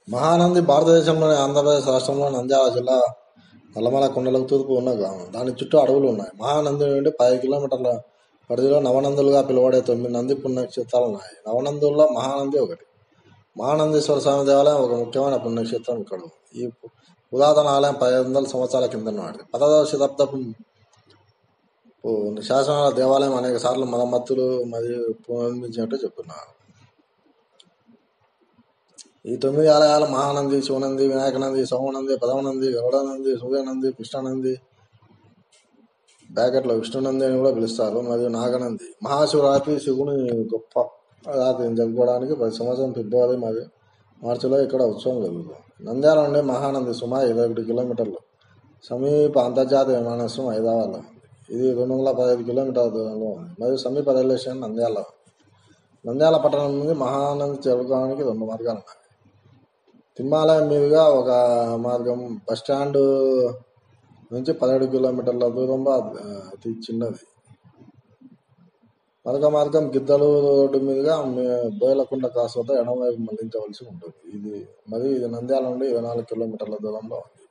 మహానంది భారతదేశంలోని ఆంధ్రప్రదేశ్ రాష్ట్రంలో నంద్యాల జిల్లా నల్లమల కొండలకు తూర్పు ఉన్న గ్రామం దాని చుట్టూ అడవులు ఉన్నాయి మహానంది నుండి పది కిలోమీటర్ల పరిధిలో నవనందులుగా పిలువడే తొమ్మిది నంది పుణ్యక్షేత్రాలు ఉన్నాయి నవనందుల్లో మహానంది ఒకటి మహానందీశ్వర స్వామి దేవాలయం ఒక ముఖ్యమైన పుణ్యక్షేత్రం ఇక్కడ ఉంది. ఈ పు- పురాతన ఆలయం పదిహేను వందల సంవత్సరాల కింద నాటిది పదవ శతాబ్దపు పు- శాసనాల దేవాలయం అనేక సార్లు మరమ్మతులు మరియు పునర్నిర్మించినట్టు చెప్తున్నారు ఈ తొమ్మిది ఆలయాలు మహానంది శివనంది వినాయకనంది సోమనంది పదవనంది గరుడనంది సూర్యనంది కృష్ణానంది బ్రాకెట్లో విష్ణునంది అని కూడా పిలుస్తారు మరియు నాగనంది మహాశివరాత్రి శివుని గొప్ప రాత్రిని జరుపుకోవడానికి ప్రతి సంవత్సరం ఫిబ్రవరి మరియు మార్చిలో ఇక్కడ ఉత్సవం జరుగుతుంది నంద్యాల నుండి మహానంది సుమారు ఇరవై ఒకటి కిలోమీటర్లు సమీప అంతర్జాతీయ విమానాశ్రయం హైదరాబాద్లో ఉంది ఇది రెండు వందల పదహైదు కిలోమీటర్ల దూరంలో ఉంది మరియు సమీప రైల్వే స్టేషన్ నంద్యాల ఉంది. నంద్యాల పట్టణం నుండి మహానంది చేరుకోవడానికి రెండు మార్గాలు ఉన్నాయి తిమ్మాలయం మీదుగా ఒక మార్గం బస్ స్టాండ్ నుంచి పదిహేడు కిలోమీటర్ల దూరంలో అది, ఆ, అతి చిన్నది మరొక మార్గం గిద్దలు రోడ్డు మీదుగా మే- బోయలకుంట క్రాస్ వద్ద ఎడమవైపు మళ్లించవలసి ఉంటుంది ఇది మరియు ఇది నంద్యాల నుండి ఇరవై నాలుగు కిలోమీటర్ల దూరంలో ఉంది